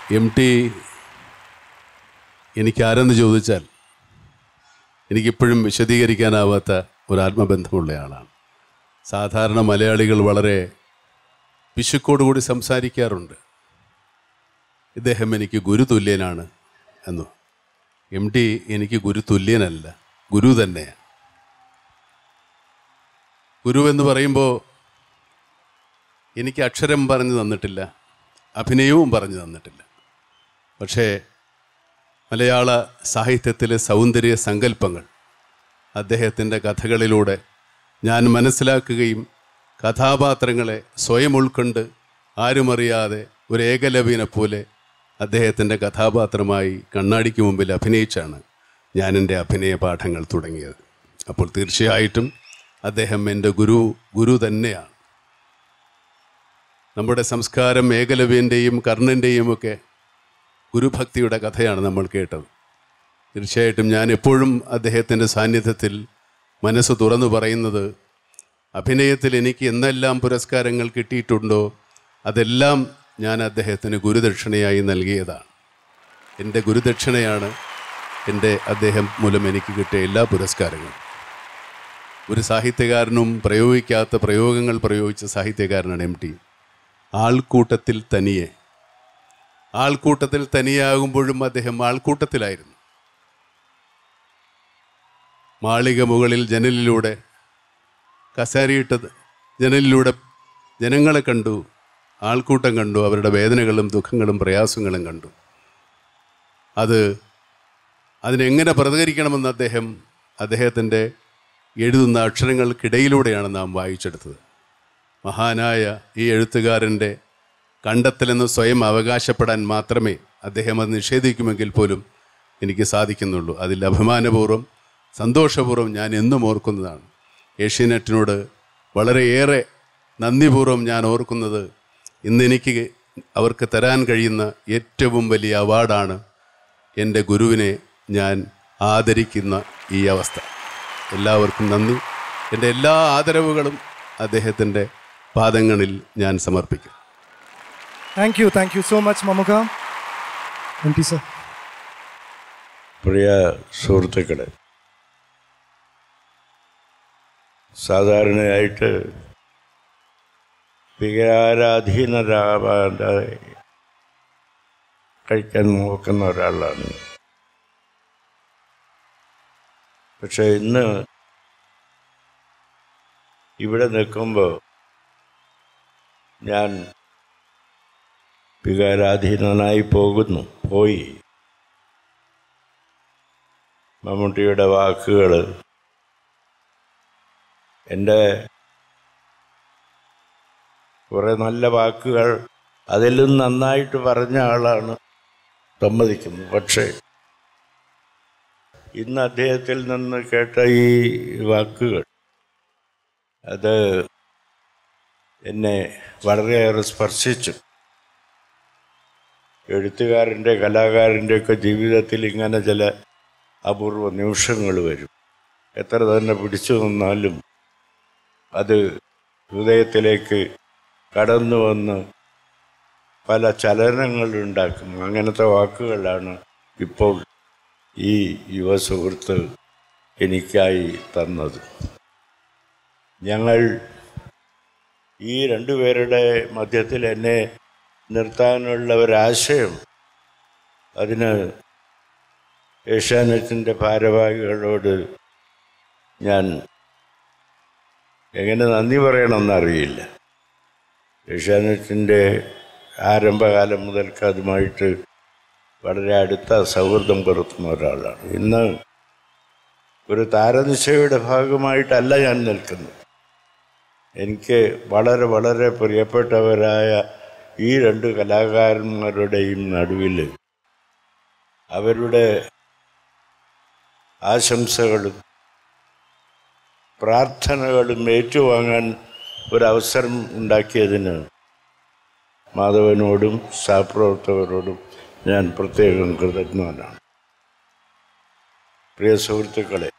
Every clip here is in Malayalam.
എം ടി എനിക്കാരെന്ന് ചോദിച്ചാൽ എനിക്കിപ്പോഴും വിശദീകരിക്കാനാവാത്ത ഒരു ആത്മബന്ധമുള്ള ആളാണ് സാധാരണ മലയാളികൾ വളരെ പിശുക്കോടുകൂടി സംസാരിക്കാറുണ്ട് ഇദ്ദേഹം എനിക്ക് ഗുരുതുല്യനാണ് എന്നു എം ടി എനിക്ക് ഗുരുതുല്യനല്ല ഗുരു തന്നെയാണ് ഗുരു എന്ന് പറയുമ്പോൾ എനിക്ക് അക്ഷരം പറഞ്ഞു തന്നിട്ടില്ല അഭിനയവും പറഞ്ഞു തന്നിട്ടില്ല പക്ഷേ മലയാള സാഹിത്യത്തിലെ സൗന്ദര്യ സങ്കല്പങ്ങൾ അദ്ദേഹത്തിൻ്റെ കഥകളിലൂടെ ഞാൻ മനസ്സിലാക്കുകയും കഥാപാത്രങ്ങളെ സ്വയം ഉൾക്കൊണ്ട് ആരുമറിയാതെ ഒരു ഏകലവ്യനെ പോലെ അദ്ദേഹത്തിൻ്റെ കഥാപാത്രമായി കണ്ണാടിക്ക് മുമ്പിൽ അഭിനയിച്ചാണ് ഞാൻ എൻ്റെ അഭിനയ പാഠങ്ങൾ തുടങ്ങിയത് അപ്പോൾ തീർച്ചയായിട്ടും അദ്ദേഹം എൻ്റെ ഗുരു ഗുരു തന്നെയാണ് നമ്മുടെ സംസ്കാരം ഏകലവ്യൻ്റെയും കർണൻ്റെയും ഒക്കെ ഗുരുഭക്തിയുടെ കഥയാണ് നമ്മൾ കേട്ടത് തീർച്ചയായിട്ടും ഞാൻ എപ്പോഴും അദ്ദേഹത്തിൻ്റെ സാന്നിധ്യത്തിൽ മനസ്സ് തുറന്നു പറയുന്നത് അഭിനയത്തിൽ എനിക്ക് എന്തെല്ലാം പുരസ്കാരങ്ങൾ കിട്ടിയിട്ടുണ്ടോ അതെല്ലാം ഞാൻ അദ്ദേഹത്തിന് ഗുരുദക്ഷിണയായി നൽകിയതാണ് എൻ്റെ ഗുരുദക്ഷിണയാണ് എൻ്റെ അദ്ദേഹം മൂലം എനിക്ക് കിട്ടിയ എല്ലാ പുരസ്കാരങ്ങളും ഒരു സാഹിത്യകാരനും പ്രയോഗിക്കാത്ത പ്രയോഗങ്ങൾ പ്രയോഗിച്ച സാഹിത്യകാരനാണ് എം ടി ആൾക്കൂട്ടത്തിൽ തനിയെ ആൾക്കൂട്ടത്തിൽ തനിയാകുമ്പോഴും അദ്ദേഹം ആൾക്കൂട്ടത്തിലായിരുന്നു മാളിക മുകളിൽ ജനലിലൂടെ കസാരിയിട്ടത് ജനലിലൂടെ ജനങ്ങളെ കണ്ടു ആൾക്കൂട്ടം കണ്ടു അവരുടെ വേദനകളും ദുഃഖങ്ങളും പ്രയാസങ്ങളും കണ്ടു അത് അതിനെങ്ങനെ പ്രതികരിക്കണമെന്ന് അദ്ദേഹം അദ്ദേഹത്തിൻ്റെ എഴുതുന്ന അക്ഷരങ്ങൾക്കിടയിലൂടെയാണ് നാം വായിച്ചെടുത്തത് മഹാനായ ഈ എഴുത്തുകാരൻ്റെ കണ്ടെത്തലെന്ന് സ്വയം അവകാശപ്പെടാൻ മാത്രമേ അദ്ദേഹം അത് നിഷേധിക്കുമെങ്കിൽ പോലും എനിക്ക് സാധിക്കുന്നുള്ളൂ അതിൽ അഭിമാനപൂർവ്വം സന്തോഷപൂർവ്വം ഞാൻ എന്നും ഓർക്കുന്നതാണ് ഏഷ്യാനെറ്റിനോട് വളരെയേറെ നന്ദിപൂർവ്വം ഞാൻ ഓർക്കുന്നത് ഇന്നെനിക്ക് അവർക്ക് തരാൻ കഴിയുന്ന ഏറ്റവും വലിയ അവാർഡാണ് എൻ്റെ ഗുരുവിനെ ഞാൻ ആദരിക്കുന്ന ഈ അവസ്ഥ എല്ലാവർക്കും നന്ദി എൻ്റെ എല്ലാ ആദരവുകളും അദ്ദേഹത്തിൻ്റെ പാദങ്ങളിൽ ഞാൻ സമർപ്പിക്കും thank you thank you so much മമുക എം ടി സർ പ്രിയ സുഹൃത്തുക്കളെ സാധാരണയായിട്ട് വികാരാധീനരാവാതെ കഴിക്കാൻ നോക്കുന്ന ഒരാളാണ് പക്ഷെ ഇന്ന് ഇവിടെ നിൽക്കുമ്പോൾ ഞാൻ വികാരാധീനനായി പോകുന്നു പോയി മമ്മൂട്ടിയുടെ വാക്കുകൾ എൻ്റെ കുറേ നല്ല വാക്കുകൾ അതിലും നന്നായിട്ട് പറഞ്ഞ ആളാണ് സമ്മതിക്കുന്നു പക്ഷേ ഇന്ന് അദ്ദേഹത്തിൽ നിന്ന് കേട്ട ഈ വാക്കുകൾ അത് എന്നെ വളരെയേറെ സ്പർശിച്ചു എഴുത്തുകാരൻ്റെ കലാകാരൻ്റെ ഒക്കെ ജീവിതത്തിൽ ഇങ്ങനെ ചില അപൂർവ നിമിഷങ്ങൾ വരും എത്ര തന്നെ പിടിച്ചു നിന്നാലും അത് ഹൃദയത്തിലേക്ക് കടന്നു വന്ന് പല ചലനങ്ങളുണ്ടാക്കും അങ്ങനത്തെ വാക്കുകളാണ് ഇപ്പോൾ ഈ യുവ സുഹൃത്ത് എനിക്കായി തന്നത് ഞങ്ങൾ ഈ രണ്ടുപേരുടെ മധ്യത്തിൽ എന്നെ നിർത്താനുള്ള ഒരാശയം അതിന് ഏഷ്യാനെറ്റിൻ്റെ ഭാരവാഹികളോട് ഞാൻ എങ്ങനെ നന്ദി പറയണമെന്നറിയില്ല ഏഷ്യാനെറ്റിൻ്റെ ആരംഭകാലം മുതൽക്ക് അതുമായിട്ട് വളരെ അടുത്ത സൗഹൃദം പുലർത്തുന്ന ഒരാളാണ് ഇന്ന് ഒരു താരനിശയുടെ ഭാഗമായിട്ടല്ല ഞാൻ നിൽക്കുന്നത് എനിക്ക് വളരെ വളരെ പ്രിയപ്പെട്ടവരായ ഈ രണ്ട് കലാകാരന്മാരുടെയും നടുവിൽ അവരുടെ ആശംസകളും പ്രാർത്ഥനകളും ഏറ്റുവാങ്ങാൻ ഒരവസരം ഉണ്ടാക്കിയതിന് മാധവനോടും സഹപ്രവർത്തകരോടും ഞാൻ പ്രത്യേകം കൃതജ്ഞനാണ് പ്രിയ സുഹൃത്തുക്കളെ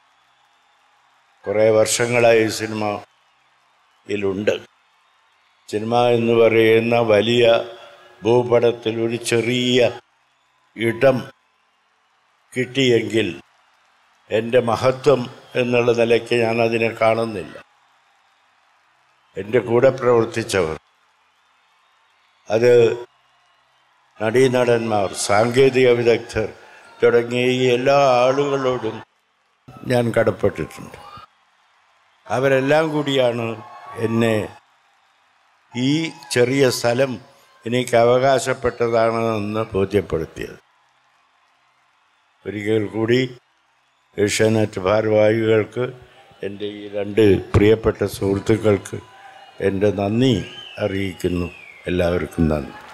കുറേ വർഷങ്ങളായി ഈ സിനിമയിലുണ്ട് സിനിമ എന്ന് പറയുന്ന വലിയ ഭൂപടത്തിൽ ഒരു ചെറിയ ഇടം കിട്ടിയെങ്കിൽ എൻ്റെ മഹത്വം എന്നുള്ള നിലയ്ക്ക് ഞാൻ അതിനെ കാണുന്നില്ല എൻ്റെ കൂടെ പ്രവർത്തിച്ചവർ അത് നടീനടന്മാർ സാങ്കേതിക വിദഗ്ധർ തുടങ്ങിയ ഈ എല്ലാ ആളുകളോടും ഞാൻ കടപ്പെട്ടിട്ടുണ്ട് അവരെല്ലാം കൂടിയാണ് എന്നെ ഈ ചെറിയ സ്ഥലം എനിക്ക് അവകാശപ്പെട്ടതാണ് എന്ന് ബോധ്യപ്പെടുത്തിയത് ഒരിക്കൽ കൂടി ഏഷ്യാനെറ്റ് ഭാരവാഹികൾക്ക് എൻ്റെ ഈ രണ്ട് പ്രിയപ്പെട്ട സുഹൃത്തുക്കൾക്ക് എൻ്റെ നന്ദി അറിയിക്കുന്നു എല്ലാവർക്കും നന്ദി